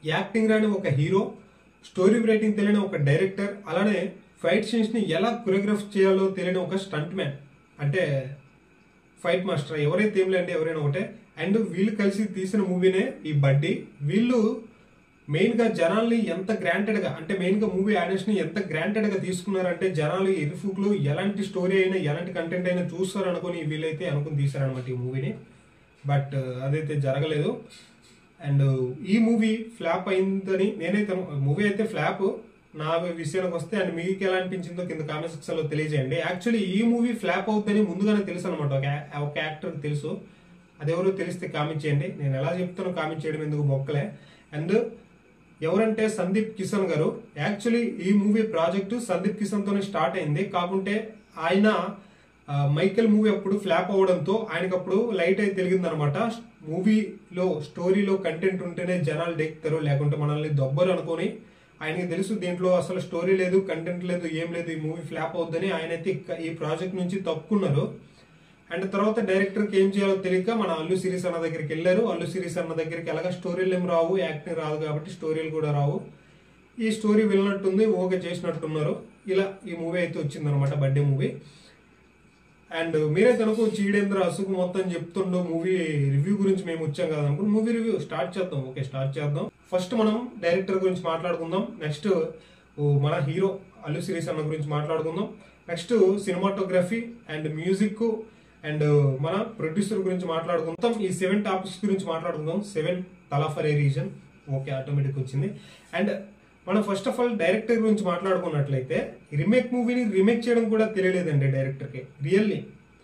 Acting రాని ఒక hero story writing తెలియని ఒక డైరెక్టర్ అలానే ఫైట్ సీన్స్ ని ఎలా కొరియోగ్రాఫ్ చేయాలో తెలియని ఒక స్టంట్ మ్యాన్ అంటే ఫైట్ మాస్టర్ ఎవరైతే ఏం లేండి ఎవరైనా ఒకటే అండ్ వీళ్ళు కలిసి తీసిన మూవీనే ఈ బడ్డీ వీళ్ళు మెయిన్ గా జనాల్ని ఎంత గ్రాంటెడ్ గా అంటే మెయిన్ గా మూవీ ఆడియన్స్ ని ఎంత గ్రాంటెడ్ గా తీసుకున్నారంటే జనాలు ఇరుఫుకులు ఎలాంటి స్టోరీ అయినా ఎలాంటి కంటెంట్ అయినా చూస్తారు అనుకుని వీళ్ళైతే అనుకుని తీసారనమాట ఈ మూవీని బట్ అదైతే జరగలేదు అండ్ ఈ మూవీ ఫ్లాప్ అయిందని నేనైతే మూవీ అయితే ఫ్లాప్ నా విషయానికి వస్తే అండ్ మీకు ఎలా అనిపించిందో కింద కామెంట్ సెక్షన్ లో తెలియజేయండి యాక్చువల్లీ ఈ మూవీ ఫ్లాప్ అవుతుందని ముందుగానే తెలుసు అనమాట ఒక యా- ఒక యాక్టర్ తెలుసు అదెవరో తెలిస్తే కామెంట్ చేయండి నేను ఎలా చెప్తానో కామెంట్ చేయడం ఎందుకు మొక్కలే అండ్ ఎవరంటే సందీప్ కిషన్ గారు యాక్చువల్లీ ఈ మూవీ ప్రాజెక్టు సందీప్ కిషన్ తోనే స్టార్ట్ అయింది కాకుంటే ఆయన ఆ, మైకేల్ మూవీ అప్పుడు ఫ్లాప్ అవడంతో ఆయనకు అప్పుడు లైట్ అయితే తెలిగింది అనమాట మూవీలో స్టోరీలో కంటెంట్ ఉంటేనే జనాలు డెక్కుతారు లేకుంటే మనల్ని దొబ్బరు అనుకొని ఆయనకి తెలుసు దీంట్లో అసలు స్టోరీ లేదు కంటెంట్ లేదు ఏం లేదు ఈ మూవీ ఫ్లాప్ అవుద్దని ఆయన అయితే ఇక్క- ఈ ప్రాజెక్ట్ నుంచి తప్పుకున్నారు అండ్ తర్వాత డైరెక్టర్ కి ఏం చేయాలో తెలియక మన అల్లు సిరీస్ అన్న దగ్గరికి వెళ్ళారు అల్లు సిరీస్ అన్న దగ్గరికి ఎలాగ స్టోరీలు ఏం రావు యాక్టింగ్ రాదు కాబట్టి స్టోరీలు కూడా రావు ఈ స్టోరీ వెళ్ళినట్టుంది ఓకే చేసినట్టున్నారు ఇలా ఈ మూవీ అయితే వచ్చిందనమాట బర్త్డే మూవీ అండ్ మీరే తనకు చీడేంద్ర అసుకు మొత్తం చెప్తుండో మూవీ రివ్యూ గురించి మేము వచ్చాం కదా అనుకుని మూవీ రివ్యూ స్టార్ట్ చేద్దాం ఓకే స్టార్ట్ చేద్దాం ఫస్ట్ మనం డైరెక్టర్ గురించి మాట్లాడుకుందాం నెక్స్ట్ మన హీరో అల్లు సిరీస్ అన్న గురించి మాట్లాడుకుందాం next cinematography and music and మన ప్రొడ్యూసర్ గురించి మాట్లాడుకుందాం ఈ సెవెన్ టాపిక్స్ గురించి మాట్లాడుకుందాం సెవెన్ తలా for a reason okay automatic వచ్చింది అండ్ మనం ఫస్ట్ ఆఫ్ ఆల్ డైరెక్టర్ గురించి మాట్లాడుకున్నట్లయితే రీమేక్ మూవీని రీమేక్ చేయడం కూడా తెలియలేదండి డైరెక్టర్కి రియల్లీ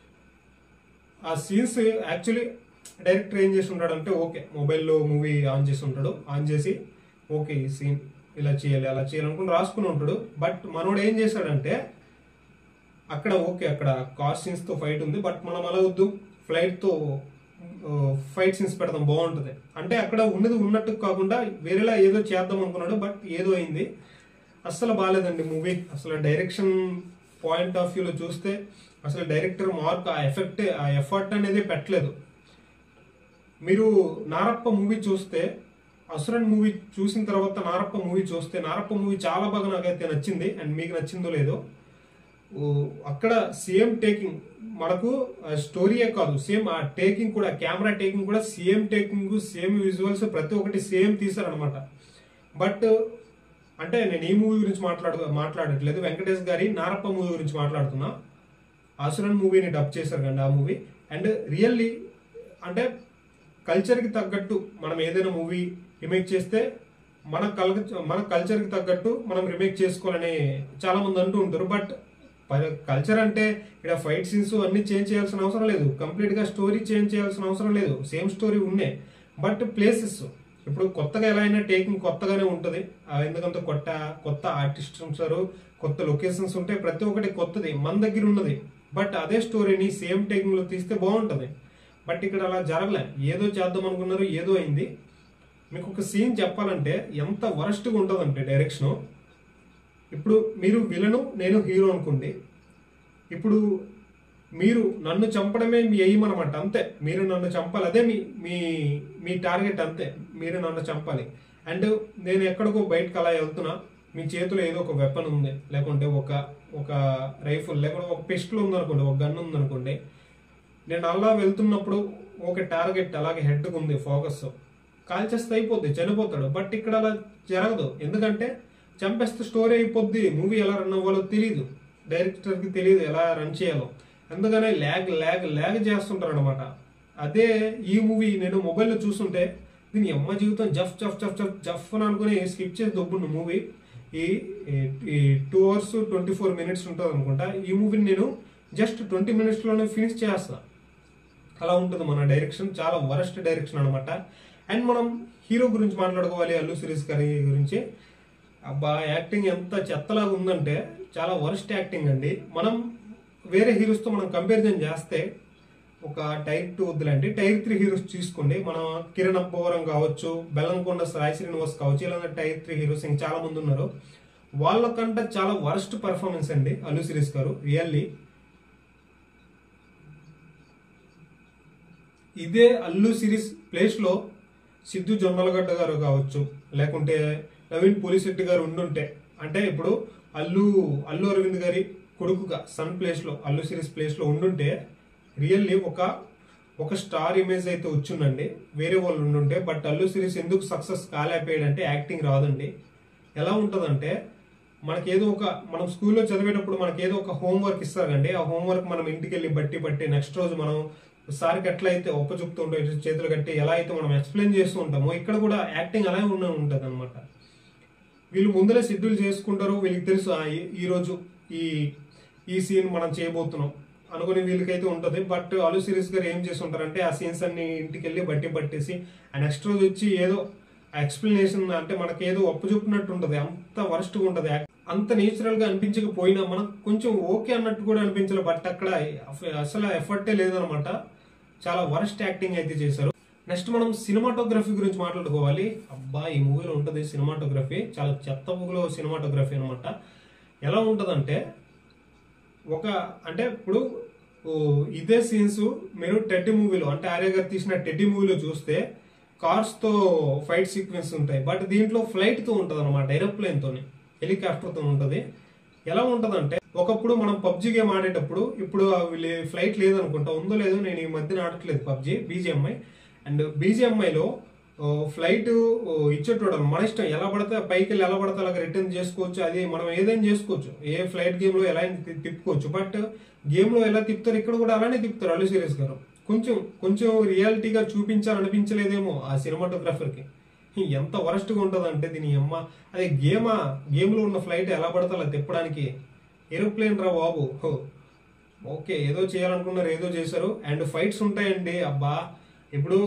ఆ సీన్స్ యాక్చువల్లీ డైరెక్టర్ ఏం చేసి ఉంటాడు అంటే ఓకే మొబైల్లో మూవీ ఆన్ చేసి ఉంటాడు ఆన్ చేసి ఓకే ఈ సీన్ ఇలా చేయాలి అలా చేయాలనుకుని రాసుకుని ఉంటాడు బట్ మనోడు ఏం చేశాడంటే అక్కడ ఓకే అక్కడ కార్ సీన్స్ తో ఫైట్ ఉంది బట్ మనం అలా వద్దు ఫ్లైట్ తో ఫైట్ సీన్స్ పెడదాం బాగుంటుంది అంటే అక్కడ ఉన్నది ఉన్నట్టు కాకుండా వేరేలా ఏదో చేద్దాం అనుకున్నాడు బట్ ఏదో అయింది అస్సలు బాగాలేదండి మూవీ అసలు డైరెక్షన్ పాయింట్ ఆఫ్ వ్యూలో చూస్తే అసలు డైరెక్టర్ మార్క్ ఆ ఎఫెక్ట్ ఆ ఎఫర్ట్ అనేది పెట్టలేదు మీరు నారప్ప మూవీ చూస్తే అసురన్ మూవీ చూసిన తర్వాత నారప్ప మూవీ చూస్తే నారప్ప మూవీ చాలా బాగా నాకైతే నచ్చింది అండ్ మీకు నచ్చిందో లేదో ఓ, అక్కడ సేమ్ టేకింగ్ మనకు స్టోరీయే కాదు సేమ్ ఆ టేకింగ్ కూడా కెమెరా టేకింగ్ కూడా సేమ్ టేకింగ్ సేమ్ విజువల్స్ ప్రతి ఒక్కటి సేమ్ తీసారనమాట బట్ అంటే నేను ఈ మూవీ గురించి మాట్లాడు మాట్లాడట్లేదు వెంకటేష్ గారి నారప్ప మూవీ గురించి మాట్లాడుతున్నా అసురన్ మూవీని డబ్ చేశారు కండి ఆ మూవీ అండ్ రియల్లీ అంటే కల్చర్కి తగ్గట్టు మనం ఏదైనా మూవీ రిమేక్ చేస్తే మన కల్ మన కల్చర్కి తగ్గట్టు మనం రిమేక్ చేసుకోవాలని చాలా మంది అంటూ ఉంటారు బట్ కల్చర్ అంటే ఇక్కడ ఫైట్ సీన్స్ అన్ని చేంజ్ చేయాల్సిన అవసరం లేదు కంప్లీట్ గా స్టోరీ చేంజ్ చేయాల్సిన అవసరం లేదు సేమ్ స్టోరీ ఉన్నాయి బట్ ప్లేసెస్ ఇప్పుడు కొత్తగా ఎలా అయినా టేకింగ్ కొత్తగానే ఉంటుంది ఆ ఎందుకంటే కొత్త కొత్త ఆర్టిస్ట్ ఉంటారు కొత్త లొకేషన్స్ ఉంటాయి ప్రతి ఒక్కటి కొత్తది మన దగ్గర ఉన్నది బట్ అదే స్టోరీని సేమ్ టేకింగ్ లో తీస్తే బాగుంటది బట్ ఇక్కడ అలా జరగలే ఏదో చేద్దాం అనుకున్నారు ఏదో అయింది మీకు ఒక సీన్ చెప్పాలంటే ఎంత వరస్ట్గా ఉంటుందంటే డైరెక్షన్ ఇప్పుడు మీరు విలను నేను హీరో అనుకోండి ఇప్పుడు మీరు నన్ను చంపడమే మీ ఎయిమ్ అనమాట అంతే మీరు నన్ను చంపాలి అదే మీ మీ మీ టార్గెట్ అంతే మీరు నన్ను చంపాలి అండ్ నేను ఎక్కడికో బయటకు అలా వెళ్తున్నా మీ చేతిలో ఏదో ఒక వెపన్ ఉంది లేకుంటే ఒక ఒక రైఫిల్ లేకుంటే ఒక పిస్టల్ ఉందనుకోండి ఒక గన్ ఉందనుకోండి నేను అలా వెళ్తున్నప్పుడు ఒక టార్గెట్ అలాగే హెడ్కి ఉంది ఫోకస్ కాల్చేస్తే అయిపోద్ది చనిపోతాడు బట్ ఇక్కడ అలా జరగదు ఎందుకంటే చంపేస్తే స్టోరీ అయిపోద్ది మూవీ ఎలా రన్ అవ్వాలో తెలియదు డైరెక్టర్కి తెలియదు ఎలా రన్ చేయాలో అందుకనే ల్యాగ్ ల్యాగ్ ల్యాగ్ చేస్తుంటారు అనమాట అదే ఈ మూవీ నేను మొబైల్లో చూస్తుంటే దీని అమ్మ జీవితం జఫ్ జఫ్ జఫ్ జఫ్ జఫ్ అని అనుకుని స్కిప్ చేసి దొబ్బుండు మూవీ ఈ ఈ two hours twenty four minutes ఉంటుంది అనుకుంటా ఈ మూవీని నేను జస్ట్ ట్వంటీ మినిట్స్లోనే ఫినిష్ చేస్తా అలా ఉంటుంది మన డైరెక్షన్ చాలా వరస్ట్ డైరెక్షన్ అనమాట అండ్ మనం హీరో గురించి మాట్లాడుకోవాలి అల్లు సిరీస్ గారి గురించి అబ్బా యాక్టింగ్ ఎంత చెత్తలాగా ఉందంటే చాలా వరస్ట్ యాక్టింగ్ అండి మనం వేరే హీరోస్తో మనం కంపారిజన్ చేస్తే ఒక టైర్ టూ వద్దులండి టైర్ త్రీ హీరోస్ తీసుకోండి మన కిరణ్ అబ్బవరం కావచ్చు బెల్లంకొండ సాయి శ్రీనివాస్ కావచ్చు ఇలాంటి టైర్ త్రీ హీరోస్ ఇంకా చాలా మంది ఉన్నారు వాళ్ళకంటే చాలా వరస్ట్ పర్ఫార్మెన్స్ అండి అల్లు సిరీస్ గారు రియల్లీ ఇదే అల్లు సిరీస్ ప్లేస్ లో సిద్ధు జొన్నలగడ్డ గారు కావచ్చు లేకుంటే నవీన్ పోలిశెట్టి గారు ఉండుంటే అంటే ఇప్పుడు అల్లు అల్లు అరవింద్ గారి కొడుకుగా సన్ ప్లేస్ లో అల్లు సిరీస్ ప్లేస్ లో ఉండుంటే రియల్లీ ఒక ఒక స్టార్ ఇమేజ్ అయితే వచ్చిందండి వేరే వాళ్ళు ఉండుంటే బట్ అల్లు సిరీస్ ఎందుకు సక్సెస్ కాలేకపోయాడంటే యాక్టింగ్ రాదండి ఎలా ఉంటుందంటే మనకేదో ఒక మనం స్కూల్లో చదివేటప్పుడు మనకి ఏదో ఒక హోంవర్క్ ఇస్తారండి ఆ హోంవర్క్ మనం ఇంటికి వెళ్ళి బట్టి బట్టి నెక్స్ట్ రోజు మనం సార్కి ఎట్లా అయితే ఒప్ప చెప్తూ ఉంటే చేతులు కట్టి ఎలా అయితే మనం ఎక్స్ప్లెయిన్ చేస్తూ ఉంటామో ఇక్కడ కూడా యాక్టింగ్ అలాగే ఉన్న ఉంటుంది అనమాట వీళ్ళు ముందరే షెడ్యూల్ చేసుకుంటారు వీళ్ళకి తెలుసు ఆ, ఈ- ఈ రోజు ఈ ఈ సీన్ మనం చేయబోతున్నాం అనుకుని వీళ్ళకైతే ఉంటుంది బట్ అలు సిరీస్ గారు ఏం చేసి ఉంటారంటే ఆ సీన్స్ అన్ని ఇంటికి వెళ్ళి బట్టి పట్టేసి ఆ నెక్స్ట్ రోజు వచ్చి ఏదో ఎక్స్ప్లెనేషన్ అంటే మనకి ఏదో ఒప్పచెప్పినట్టు ఉంటుంది అంత వరస్ట్గా ఉంటుంది అంత నేచురల్ గా అనిపించకపోయినా మనకు కొంచెం ఓకే అన్నట్టు కూడా అనిపించాలి బట్ అక్కడ అఫ- అసలు ఎఫర్టే లేదనమాట చాలా వరస్ట్ యాక్టింగ్ అయితే చేశారు నెక్స్ట్ మనం సినిమాటోగ్రఫీ గురించి మాట్లాడుకోవాలి అబ్బా ఈ మూవీలో ఉంటుంది సినిమాటోగ్రఫీ చాలా చెత్త మూవీలో సినిమాటోగ్రఫీ అనమాట ఎలా ఉంటుందంటే ఒక అంటే ఇప్పుడు ఓ, ఇదే సీన్స్ మీరు టెడ్డి మూవీలో అంటే ఆర్య గారు తీసిన టెడ్డి మూవీలో చూస్తే కార్స్ తో ఫైట్ సీక్వెన్స్ ఉంటాయి బట్ దీంట్లో ఫ్లైట్ తో ఉంటది అనమాట ఏరోప్లేన్ తోని హెలికాప్టర్ తో ఉంటది ఎలా ఉంటదంటే ఒకప్పుడు మనం పబ్జి గేమ్ ఆడేటప్పుడు ఇప్పుడు ఫ్లైట్ లేదనుకుంటా ఉందో లేదో నేను ఈ మధ్యన ఆడట్లేదు పబ్జి బీజిఎంఐ అండ్ బీజిఎంఐలో ఫ్లైట్ ఇచ్చేటోడు మన ఇష్టం ఎలా పడితే పైకి వెళ్ళి ఎలా పడితే అలాగ రిటర్న్ చేసుకోవచ్చు అది మనం ఏదైనా చేసుకోవచ్చు ఏ ఫ్లైట్ గేమ్ లో ఎలా అయినా తి- తిప్పుకోవచ్చు బట్ గేమ్ లో ఎలా తిప్పుతారు ఇక్కడ కూడా అలానే తిప్పుతారు అల్లు సీరియస్ గారు కొంచెం కొంచెం రియాలిటీగా చూపించాలనిపించలేదేమో ఆ సినిమాటోగ్రాఫర్ కి ఎంత వరస్ట్ గా ఉంటదంటే దీని అమ్మ అదే గేమా గేమ్ లో ఉన్న ఫ్లైట్ ఎలా పడితే అలా తిప్పడానికి ఏరోప్లేన్ రా బాబు హో. ఓకే ఏదో చేయాలనుకున్నారు ఏదో చేశారు అండ్ ఫైట్స్ ఉంటాయండి అబ్బా ఇప్పుడు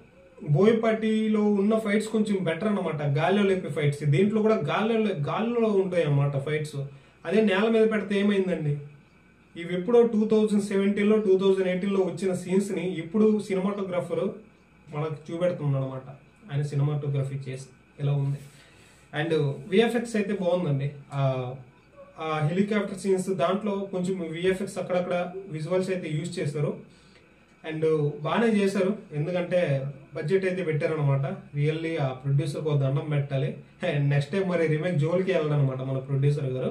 బోయపాటిలో ఉన్న ఫైట్స్ కొంచెం బెటర్ అన్నమాట గాలిలో లేపే ఫైట్స్ దీంట్లో కూడా గాలిలో గాలిలో ఉంటాయి అన్నమాట ఫైట్స్ అదే నేల మీద పెడితే ఏమైందండి ఇవి ఎప్పుడో టూ థౌజండ్ సెవెంటీన్లో టూ థౌజండ్ ఎయిటీన్లో వచ్చిన సీన్స్ ని ఇప్పుడు సినిమాటోగ్రాఫర్ మనకు చూపెడుతున్నాడు అనమాట ఆయన సినిమాటోగ్రఫీ చేసి ఎలా ఉంది అండ్ విఎఫ్ఎక్స్ అయితే బాగుందండి ఆ ఆ హెలికాప్టర్ సీన్స్ దాంట్లో కొంచెం విఎఫ్ఎక్స్ అక్కడక్కడ విజువల్స్ అయితే యూజ్ చేశారు అండ్ బాగానే చేశారు ఎందుకంటే బడ్జెట్ అయితే పెట్టారనమాట రియల్లీ ఆ ప్రొడ్యూసర్ ఒక దండం పెట్టాలి అండ్ నెక్స్ట్ టైం మరి రిమేక్ జోలికి వెళ్ళాలన్నమాట మన ప్రొడ్యూసర్ గారు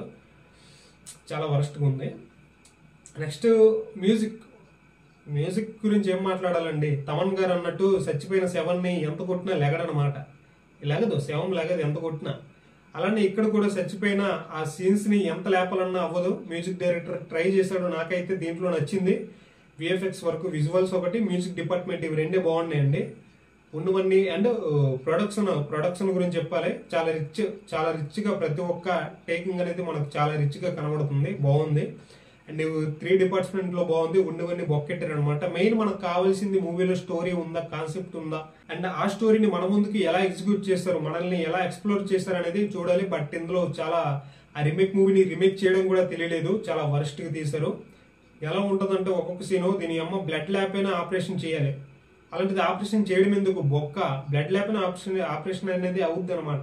చాలా వరస్ట్గా ఉంది నెక్స్ట్ మ్యూజిక్ మ్యూజిక్ గురించి ఏం మాట్లాడాలండి తమన్ గారు అన్నట్టు చచ్చిపోయిన శవాన్ని ఎంత కొట్టినా లెగడనమాట లెగదు శవం లెగదు ఎంత కొట్టినా అలానే ఇక్కడ కూడా చచ్చిపోయిన ఆ సీన్స్ ని ఎంత లేపాలన్నా అవ్వదు మ్యూజిక్ డైరెక్టర్ ట్రై చేశాడు నాకైతే దీంట్లో నచ్చింది విఎఫ్ఎక్స్ వరకు విజువల్స్ ఒకటి మ్యూజిక్ డిపార్ట్మెంట్ ఇవి రెండే బాగున్నాయండి ఉన్నవన్నీ అండ్ ప్రొడక్షన్ ప్రొడక్షన్ గురించి చెప్పాలి చాలా రిచ్ చాలా రిచ్ గా ప్రతి ఒక్క టేకింగ్ అనేది మనకు చాలా రిచ్ గా కనబడుతుంది బాగుంది అండ్ త్రీ డిపార్ట్మెంట్ లో బాగుంది ఉన్నవన్నీ బొక్కెట్టారు అనమాట మెయిన్ మనకు కావాల్సింది మూవీలో స్టోరీ ఉందా కాన్సెప్ట్ ఉందా అండ్ ఆ స్టోరీని మన ముందుకి ఎలా ఎగ్జిక్యూట్ చేస్తారు మనల్ని ఎలా ఎక్స్ప్లోర్ చేస్తారు అనేది చూడాలి బట్ ఇందులో చాలా ఆ రిమేక్ మూవీని రిమేక్ చేయడం కూడా తెలియలేదు చాలా వరస్ట్ గా తీశారు ఎలా ఉంటదంటే ఒక్కొక్క సీను దీని అమ్మ బ్లడ్ ల్యాప్ అయినా ఆపరేషన్ చేయాలి అలాంటిది ఆపరేషన్ చేయడం ఎందుకు బొక్క బ్లడ్ ల్యాప్ అయినా ఆపరేషన్ ఆపరేషన్ అనేది అవుద్ది అనమాట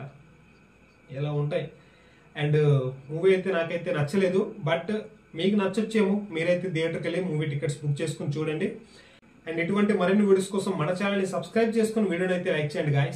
ఇలా ఉంటాయి అండ్ మూవీ అయితే నాకైతే నచ్చలేదు బట్ మీకు నచ్చొచ్చేమో మీరైతే థియేటర్కి వెళ్ళి మూవీ టికెట్స్ బుక్ చేసుకుని చూడండి అండ్ ఇటువంటి మరిన్ని వీడియోస్ కోసం మన ఛానల్ని సబ్స్క్రైబ్ చేసుకుని వీడియోని అయితే లైక్ చేయండి గాయస్